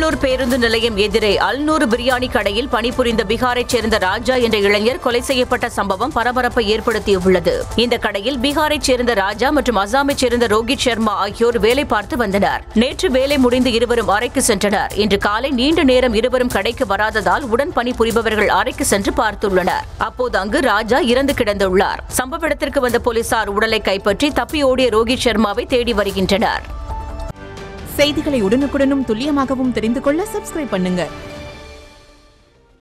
பெரம்பலூர் பேருந்து நிலையம் எதிரே அல்நூறு பிரியாணி கடையில் பணிபுரிந்த பீகாரைச் சேர்ந்த ராஜா என்ற இளைஞர் கொலை செய்யப்பட்ட சம்பவம் பரபரப்பை ஏற்படுத்தியுள்ளது இந்த கடையில் பீகாரைச் சேர்ந்த ராஜா மற்றும் அசாமைச் சேர்ந்த ரோஹித் சர்மா ஆகியோர் வேலை பார்த்து வந்தனர் நேற்று வேலை முடிந்து இருவரும் அறைக்கு சென்றனர் இன்று காலை நீண்ட நேரம் இருவரும் கடைக்கு வராததால் உடன் பணிபுரிபவர்கள் அறைக்கு சென்று பார்த்துள்ளனர் அப்போது அங்கு ராஜா இறந்து கிடந்துள்ளார் சம்பவ இடத்திற்கு வந்த போலீசார் உடலை கைப்பற்றி தப்பி ஓடிய ரோஹித் சர்மாவை தேடி வருகின்றனர் செய்திகளை உடனுக்குடனும் துல்லியமாகவும் தெரிந்து கொள்ள சப்ஸ்கிரைப் பண்ணுங்க